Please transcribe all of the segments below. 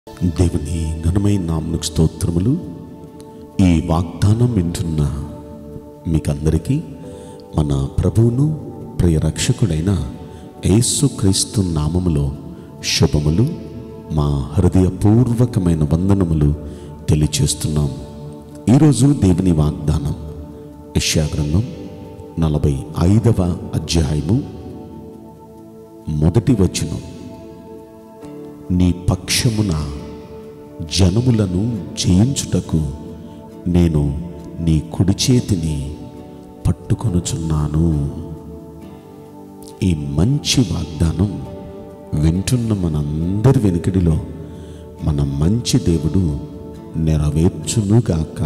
దేవుని ఘనమైన నామకు స్తోత్రములు ఈ వాగ్దానం వింటున్న మీకందరికీ మన ప్రభువును ప్రియ రక్షకుడైన యేసుక్రీస్తు నామములో శుభములు మా హృదయపూర్వకమైన వందనములు తెలియచేస్తున్నాం ఈరోజు దేవుని వాగ్దానం యశాగ్రంథం నలభై ఐదవ అధ్యాయము మొదటి వచనం నీ పక్షమున జనములను జయించుటకు నేను నీ కుడి చేతిని పట్టుకొనుచున్నాను ఈ మంచి వాగ్దానం వింటున్న మనందరి వెనుకడిలో మన మంచి దేవుడు నెరవేర్చునుగాక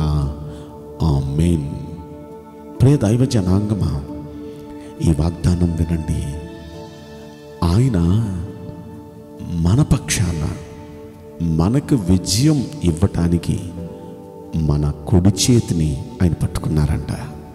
ఆమేన్ ప్రియ దైవ జనాంగమా ఈ వాగ్దానం వినండి ఆయన మన పక్షాన మనకు విజయం ఇవ్వటానికి మన కుడి చేతిని ఆయన పట్టుకున్నారంట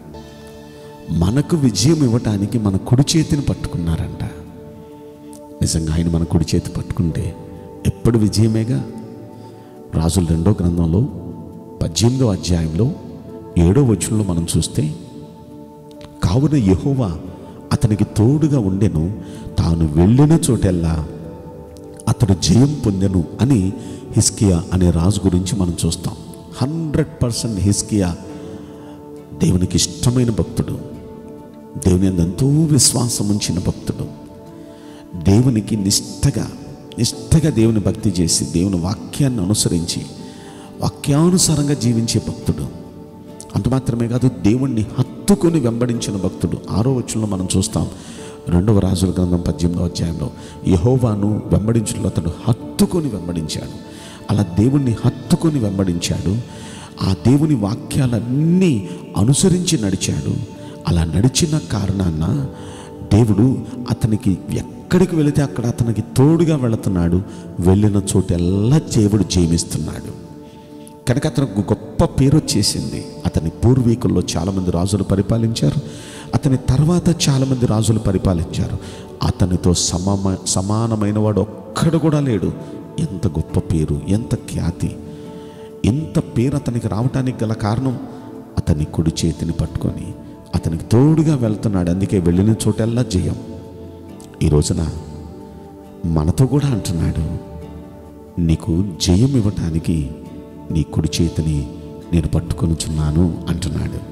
మనకు విజయం ఇవ్వటానికి మన కుడి చేతిని పట్టుకున్నారంట నిజంగా ఆయన మన కుడి చేతి పట్టుకుంటే ఎప్పుడు విజయమేగా రాజుల రెండో గ్రంథంలో పద్దెనిమిదో అధ్యాయంలో ఏడో వచనంలో మనం చూస్తే కావున యెహోవా అతనికి తోడుగా ఉండెను తాను వెళ్ళిన చోటెల్లా అతడు జయం పొందెను అని హిస్కియా అనే రాజు గురించి మనం చూస్తాం హండ్రెడ్ పర్సెంట్ హిస్కియా దేవునికి ఇష్టమైన భక్తుడు దేవుని యందు ఎంతో విశ్వాసం ఉంచిన భక్తుడు దేవునికి నిష్టగా నిష్టగా దేవుని భక్తి చేసి దేవుని వాక్యాన్ని అనుసరించి వాక్యానుసారంగా జీవించే భక్తుడు అంత మాత్రమే కాదు దేవుణ్ణి హత్తుకొని వెంబడించిన భక్తుడు ఆరో వచనంలో మనం చూస్తాం రెండవ రాజుల గ్రంథం పద్దెనిమిదవ అధ్యాయంలో యహోవాను వెంబడించడంలో అతడు హత్తుకొని వెంబడించాడు అలా దేవుణ్ణి హత్తుకొని వెంబడించాడు ఆ దేవుని వాక్యాలన్నీ అనుసరించి నడిచాడు అలా నడిచిన కారణాన దేవుడు అతనికి ఎక్కడికి వెళితే అక్కడ అతనికి తోడుగా వెళుతున్నాడు వెళ్ళిన చోటెల్లా దేవుడు జయమిస్తున్నాడు కనుక అతనికి గొప్ప పేరు వచ్చేసింది అతని పూర్వీకుల్లో చాలామంది రాజులు పరిపాలించారు అతని తర్వాత చాలామంది రాజులు పరిపాలించారు అతనితో సమమ సమానమైన వాడు ఒక్కడు కూడా లేడు ఎంత గొప్ప పేరు ఎంత ఖ్యాతి ఎంత పేరు అతనికి రావటానికి గల కారణం అతని కుడి చేతిని పట్టుకొని అతనికి తోడుగా వెళ్తున్నాడు అందుకే వెళ్ళిన చోటల్లా జయం ఈ రోజున మనతో కూడా అంటున్నాడు నీకు జయం ఇవ్వటానికి నీ కుడి చేతిని నేను పట్టుకొనుచున్నాను అంటున్నాడు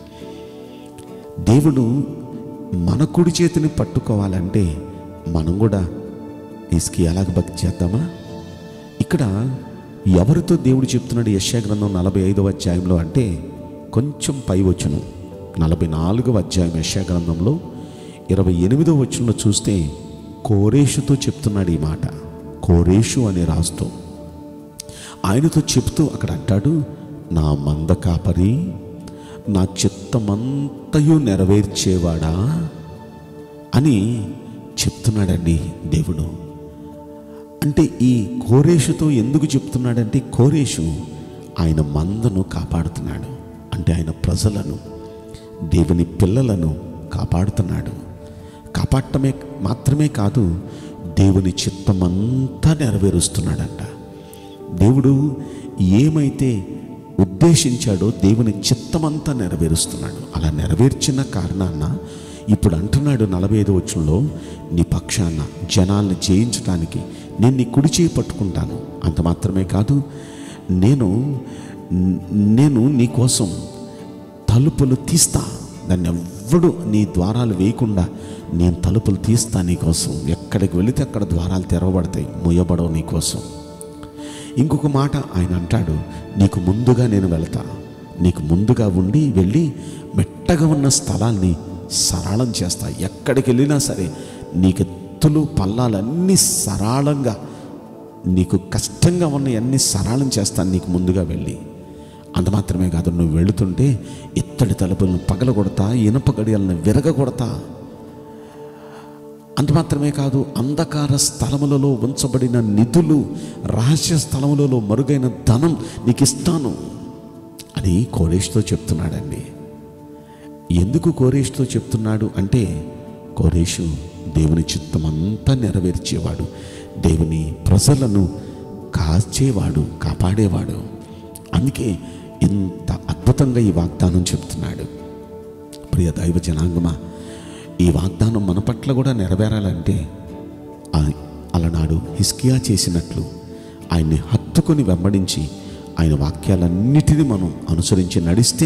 దేవుడు మన కుడి చేతిని పట్టుకోవాలంటే మనం కూడా ఇసుకి ఎలాగ భక్తి చేద్దామా ఇక్కడ ఎవరితో దేవుడు చెప్తున్నాడు యశ్యా గ్రంథం నలభై ఐదవ అధ్యాయంలో అంటే కొంచెం పై వచ్చును నలభై నాలుగవ అధ్యాయం యశ్యా గ్రంథంలో ఇరవై ఎనిమిదవ వచనంలో చూస్తే కోరేషుతో చెప్తున్నాడు ఈ మాట కోరేషు అనే రాజుతో ఆయనతో చెప్తూ అక్కడ అంటాడు నా మంద కాపరి నా చిత్తమంతయు నెరవేర్చేవాడా అని చెప్తున్నాడండి దేవుడు అంటే ఈ కోరేషుతో ఎందుకు చెప్తున్నాడంటే కోరేషు ఆయన మందను కాపాడుతున్నాడు అంటే ఆయన ప్రజలను దేవుని పిల్లలను కాపాడుతున్నాడు కాపాడటమే మాత్రమే కాదు దేవుని చిత్తమంతా నెరవేరుస్తున్నాడంట దేవుడు ఏమైతే ఉద్దేశించాడో దేవుని చిత్తమంతా నెరవేరుస్తున్నాడు అలా నెరవేర్చిన కారణాన ఇప్పుడు అంటున్నాడు నలభై ఐదు వచ్చంలో నీ పక్షాన జనాల్ని జయించడానికి నేను నీ కుడి చేయి పట్టుకుంటాను అంత మాత్రమే కాదు నేను నేను నీ కోసం తలుపులు తీస్తా దాన్ని ఎవ్వడు నీ ద్వారాలు వేయకుండా నేను తలుపులు తీస్తా నీ కోసం ఎక్కడికి వెళితే అక్కడ ద్వారాలు తెరవబడతాయి ముయ్యబడవు నీ కోసం ఇంకొక మాట ఆయన అంటాడు నీకు ముందుగా నేను వెళతా నీకు ముందుగా ఉండి వెళ్ళి మెట్టగా ఉన్న స్థలాల్ని సరళం చేస్తా ఎక్కడికి వెళ్ళినా సరే నీకు ఎత్తులు పల్లాలన్నీ సరళంగా నీకు కష్టంగా ఉన్న అన్ని సరళం చేస్తాను నీకు ముందుగా వెళ్ళి అంత మాత్రమే కాదు నువ్వు వెళుతుంటే ఇత్తడి తలుపులను పగలగొడతా ఇనప గడియలను విరగగొడతా అంత మాత్రమే కాదు అంధకార స్థలములలో ఉంచబడిన నిధులు రహస్య స్థలములలో మరుగైన ధనం నీకు ఇస్తాను అని కోరేష్తో చెప్తున్నాడండి ఎందుకు కోరేష్తో చెప్తున్నాడు అంటే కోరేషు దేవుని చిత్తమంతా నెరవేర్చేవాడు దేవుని ప్రజలను కాచేవాడు కాపాడేవాడు అందుకే ఇంత అద్భుతంగా ఈ వాగ్దానం చెప్తున్నాడు ప్రియ దైవ జనాంగమా ఈ వాగ్దానం మన పట్ల కూడా నెరవేరాలంటే ఆ- అలనాడు హిస్కియా చేసినట్లు ఆయన్ని హత్తుకొని వెంబడించి ఆయన వాక్యాలన్నిటినీ మనం అనుసరించి నడిస్తే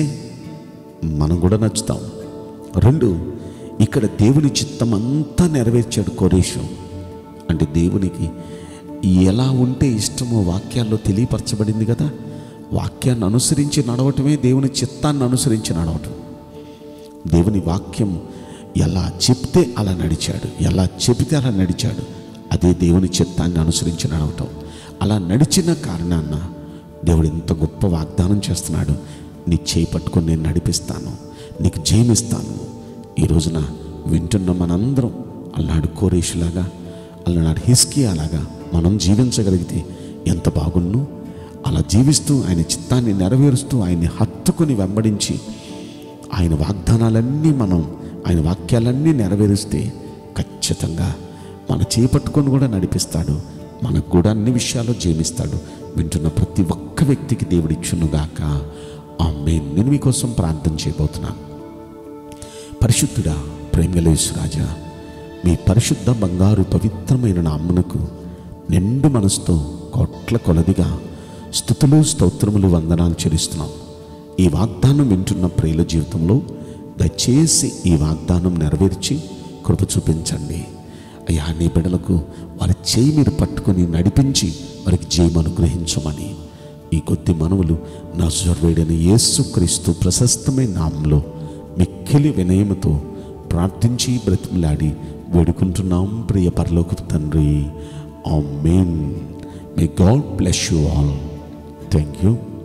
మనం కూడా నచ్చుతాం రెండు ఇక్కడ దేవుని చిత్తం అంతా నెరవేర్చాడు కోరేషు అంటే దేవునికి ఎలా ఉంటే ఇష్టమో వాక్యాల్లో తెలియపరచబడింది కదా వాక్యాన్ని అనుసరించి నడవటమే దేవుని చిత్తాన్ని అనుసరించి నడవటం దేవుని వాక్యం ఎలా చెప్తే అలా నడిచాడు ఎలా చెబితే అలా నడిచాడు అదే దేవుని చిత్తాన్ని అనుసరించి నడవటం అలా నడిచిన కారణాన్న దేవుడు ఎంత గొప్ప వాగ్దానం చేస్తున్నాడు నీ చేయి పట్టుకొని నేను నడిపిస్తాను నీకు జయమిస్తాను ఈ రోజున వింటున్న మనందరం అలనాడు కోరేషులాగా అలనాడు హిస్కీ అలాగా మనం జీవించగలిగితే ఎంత బాగున్ను అలా జీవిస్తూ ఆయన చిత్తాన్ని నెరవేరుస్తూ ఆయన్ని హత్తుకొని వెంబడించి ఆయన వాగ్దానాలన్నీ మనం ఆయన వాక్యాలన్నీ నెరవేరుస్తే ఖచ్చితంగా మన చేపట్టుకొని కూడా నడిపిస్తాడు మనకు కూడా అన్ని విషయాల్లో జీవిస్తాడు వింటున్న ప్రతి ఒక్క వ్యక్తికి దేవుడిచ్చునుగాక ఆ నేను మీకోసం ప్రార్థన చేయబోతున్నాను పరిశుద్ధుడా ప్రేమలేసు రాజా మీ పరిశుద్ధ బంగారు పవిత్రమైన నామ్మునకు నిండు మనసుతో కోట్ల కొలదిగా స్థుతులు స్తోత్రములు వందనాలు చెల్లిస్తున్నాం ఈ వాగ్దానం వింటున్న ప్రియుల జీవితంలో దయచేసి ఈ వాగ్దానం నెరవేర్చి కృప చూపించండి అయ్యా నీ బిడ్డలకు వారి చేయి మీరు పట్టుకొని నడిపించి వారికి జయం అనుగ్రహించమని ఈ కొద్ది మనవులు నా జొర్వేడైన యేసుక్రీస్తు ప్రశస్తమైన నామంలో మిక్కిలి వినయముతో ప్రార్థించి బ్రతిమలాడి వేడుకుంటున్నాం ప్రియ పరలోక తండ్రి amen may God bless you all thank you